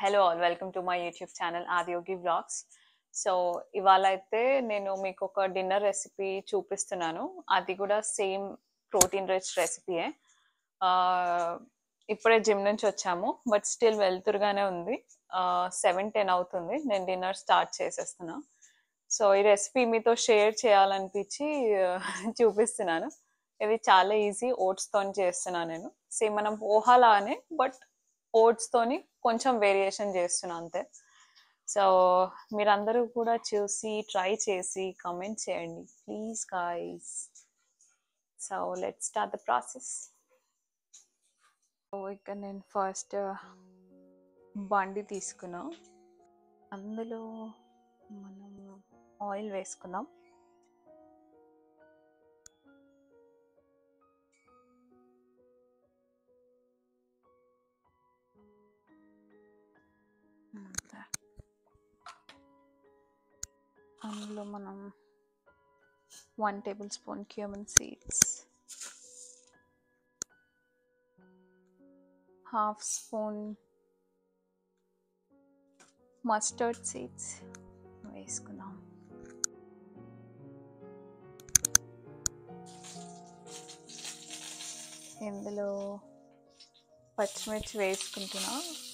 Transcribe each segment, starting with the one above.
Hello all welcome to my YouTube channel Adiyogi vlogs so ఇవాళ అయితే నేను మీకు ఒక డిన్నర్ రెసిపీ చూపిస్తున్నాను అది కూడా సేమ్ ప్రోటీన్ రిచ్ రెసిపీయే ఇప్పుడే జిమ్ నుంచి వచ్చాము బట్ స్టిల్ వెళ్తురుగానే ఉంది సెవెన్ టెన్ అవుతుంది నేను డిన్నర్ స్టార్ట్ చేసేస్తున్నా సో ఈ రెసిపీ మీతో షేర్ చేయాలనిపించి చూపిస్తున్నాను ఇది చాలా ఈజీ ఓట్స్తో చేస్తున్నాను నేను సేమ్ మనం పోహాలానే బట్ ఓట్స్తోని కొంచెం వేరియేషన్ చేస్తున్నా అంతే సో మీరందరూ కూడా చూసి ట్రై చేసి కమెంట్ చేయండి please guys so let start the process so ఇక్కడ నేను ఫస్ట్ బండి తీసుకున్నా అందులో మనం ఆయిల్ వేసుకుందాం అందులో మనం one tablespoon cumin seeds half spoon mustard seeds వేసుకుందాం ఇందులో పచ్చిమిర్చి వేసుకుంటున్నా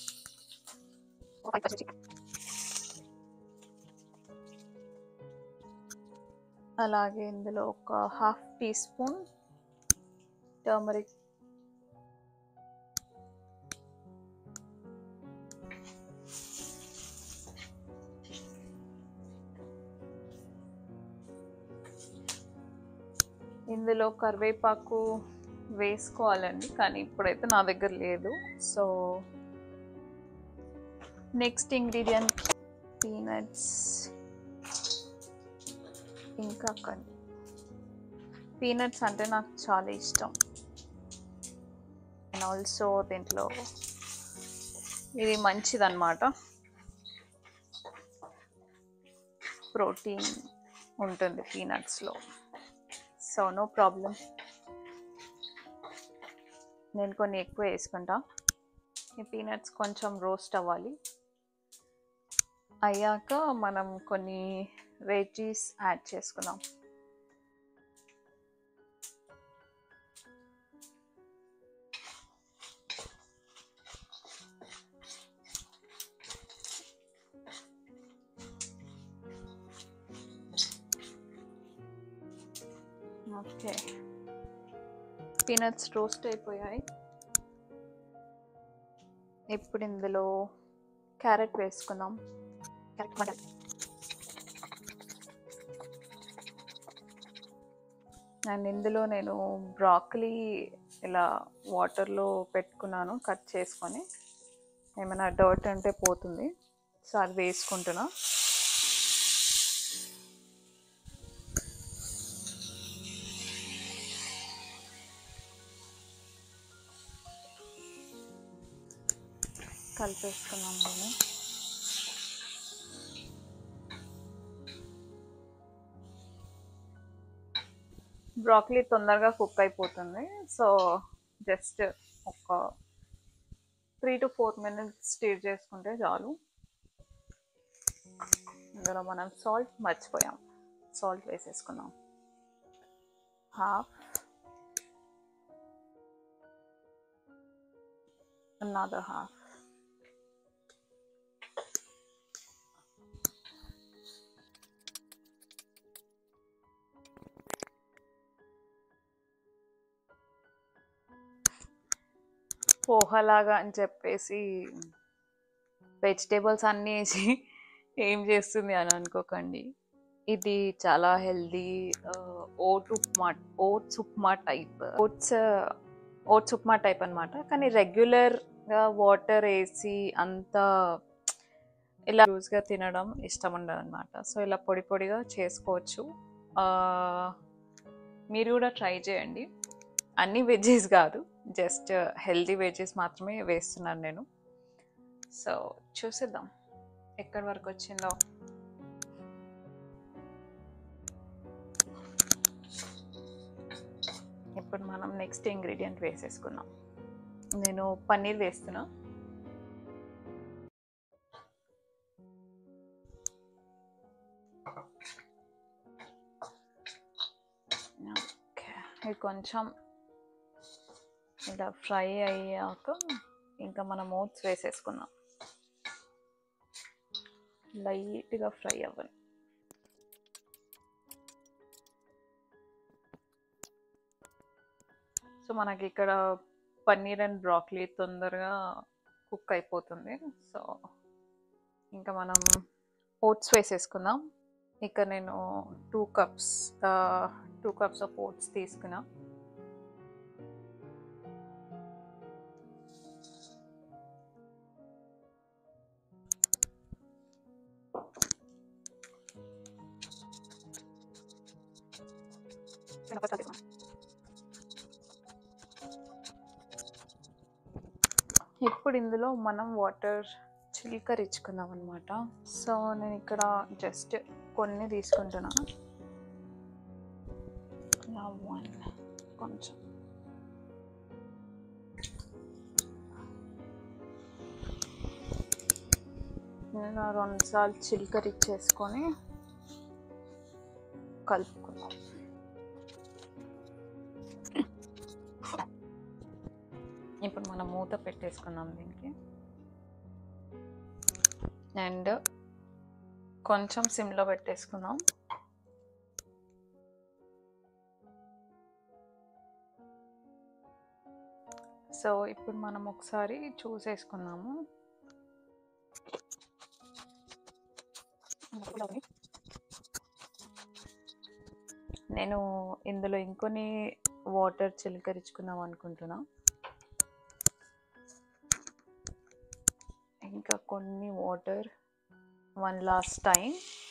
అలాగే ఇందులో ఒక హాఫ్ టీ స్పూన్ టర్మరిక్ ఇందులో కరివేపాకు వేసుకోవాలండి కానీ ఇప్పుడైతే నా దగ్గర లేదు సో నెక్స్ట్ ఇంగ్రీడియంట్ పీనట్స్ ఇంకా కండి పీనట్స్ అంటే నాకు చాలా ఇష్టం అండ్ ఆల్సో దీంట్లో ఇది మంచిదన్నమాట ప్రోటీన్ ఉంటుంది పీనట్స్లో సో నో ప్రాబ్లం నేను కొన్ని ఎక్కువ వేసుకుంటా ఈ పీనట్స్ కొంచెం రోస్ట్ అవ్వాలి అయ్యాక మనం కొన్ని వెజీస్ యాడ్ చేసుకుందాం ఓకే పీనట్స్ రోస్ట్ అయిపోయాయి ఇప్పుడు ఇందులో క్యారెట్ వేసుకుందాం క్యారెట్ అండ్ ఇందులో నేను బ్రాకలీ ఇలా వాటర్లో పెట్టుకున్నాను కట్ చేసుకొని ఏమైనా డర్ట్ అంటే పోతుంది సో అది వేసుకుంటున్నా కలిపేసుకున్నాం నేను బ్రాకలీ తొందరగా కుక్ అయిపోతుంది సో జస్ట్ ఒక three to four minutes stir చేసుకుంటే చాలు ఇందులో మనం సాల్ట్ మర్చిపోయాం సాల్ట్ వేసేసుకున్నాం హాఫ్ another half పోహలాగా అని చెప్పేసి వెజిటేబుల్స్ అన్నీ వేసి ఏం చేస్తుంది అని అనుకోకండి ఇది చాలా healthy oat upma oats upma type oats oats upma type అనమాట కానీ రెగ్యులర్గా వాటర్ వేసి అంత ఇలా లూజ్గా తినడం ఇష్టం ఉండదు అనమాట సో ఇలా పొడి పొడిగా చేసుకోవచ్చు మీరు కూడా ట్రై చేయండి అన్ని వెజ్జెస్ కాదు జస్ట్ హెల్దీ వెజ్జెస్ మాత్రమే వేస్తున్నాను నేను సో చూసేద్దాం ఎక్కడి వరకు వచ్చిందో ఇప్పుడు మనం నెక్స్ట్ ఇంగ్రీడియంట్ వేసేసుకున్నాం నేను పన్నీర్ వేస్తున్నా ఇది కొంచెం ఇలా ఫ్రై అయ్యాక ఇంకా మనం ఓట్స్ వేసేసుకుందాం లైట్గా ఫ్రై అవ్వాలి సో మనకి ఇక్కడ పన్నీర్ అండ్ బ్రాక్లీ తొందరగా కుక్ అయిపోతుంది సో ఇంకా మనం ఓట్స్ వేసేసుకుందాం ఇక నేను two cups two cups of oats తీసుకున్నా ఇప్పుడు ఇందులో మనం వాటర్ చిల్కరించుకుందాం అనమాట సో నేను ఇక్కడ జస్ట్ కొన్ని తీసుకుంటున్నా వన్ కొంచెం నేను రెండు సార్లు చిల్కరిచ్చేసుకొని కలుపుకుందాం ఇప్పుడు మనం మూత పెట్టేసుకుందాం దీనికి అండ్ కొంచెం సిమ్లో పెట్టేసుకుందాం సో ఇప్పుడు మనం ఒకసారి చూసేసుకుందాము నేను ఇందులో ఇంకొన్ని వాటర్ చిలకరించుకుందాం అనుకుంటున్నా ఇంకా కొన్ని వాటర్ వన్ లాస్ట్ టైం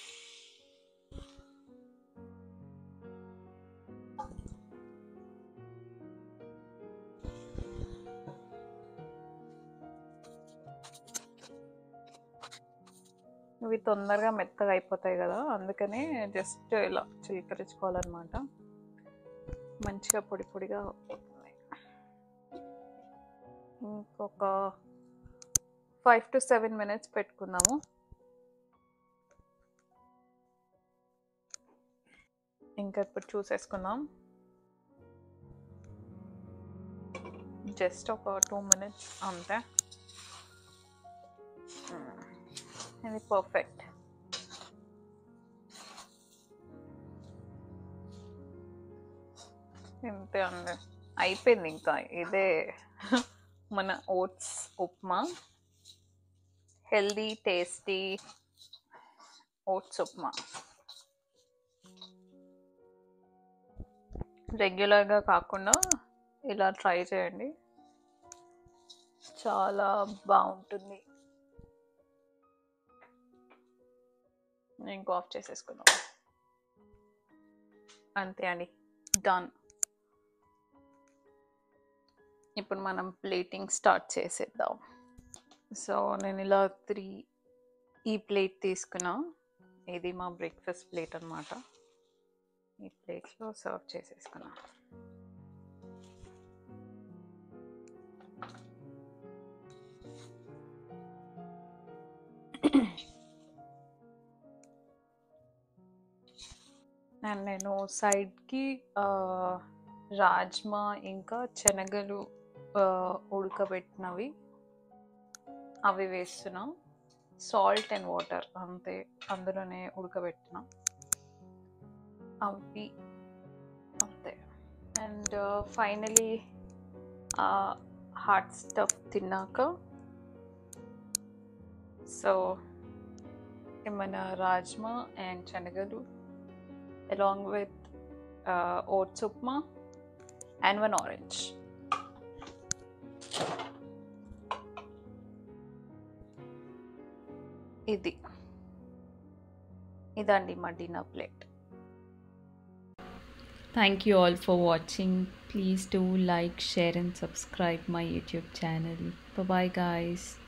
ఇవి తొందరగా మెత్తగా అయిపోతాయి కదా అందుకనే జస్ట్ ఇలా చిలకరించుకోవాలన్నమాట మంచిగా పొడి పొడిగా అవుతుంది ఇంకొక ఫైవ్ టు సెవెన్ మినిట్స్ పెట్టుకుందాము ఇంకా ఇప్పుడు చూసేసుకుందాం జస్ట్ ఒక టూ మినిట్స్ అంతే ఇది పర్ఫెక్ట్ ఇంతే అండి అయిపోయింది ఇంకా ఇదే మన oats upma healthy tasty oats upma రెగ్యులర్గా కాకుండా ఇలా ట్రై చేయండి చాలా బాగుంటుంది ఇంకో ఆఫ్ చేసేసుకుందాం అంతే అండి డన్ ఇప్పుడు మనం ప్లేటింగ్ స్టార్ట్ చేసేద్దాం సో నేను ఇలా త్రీ ఈ ప్లేట్ తీసుకున్నా ఇది మా బ్రేక్ఫాస్ట్ ప్లేట్ అనమాట ఈ ప్లేట్లో సర్వ్ చేసేసుకున్నా అండ్ నేను సైడ్కి రాజ్మా ఇంకా శనగలు ఆ, ఉడకబెట్టినవి అవి వేస్తున్నా సాల్ట్ అండ్ వాటర్ అంతే అందులోనే ఉడకబెట్టిన అవి అంతే అండ్ ఫైనలీ హాట్ స్టఫ్ తిన్నాక సో మన రాజ్మా అండ్ శనగలు along with uh, oats upma and one orange. ఇది ఇదండి మా dinner plate Thank you all for watching. Please do like, share, and subscribe my YouTube channel. Bye bye, guys.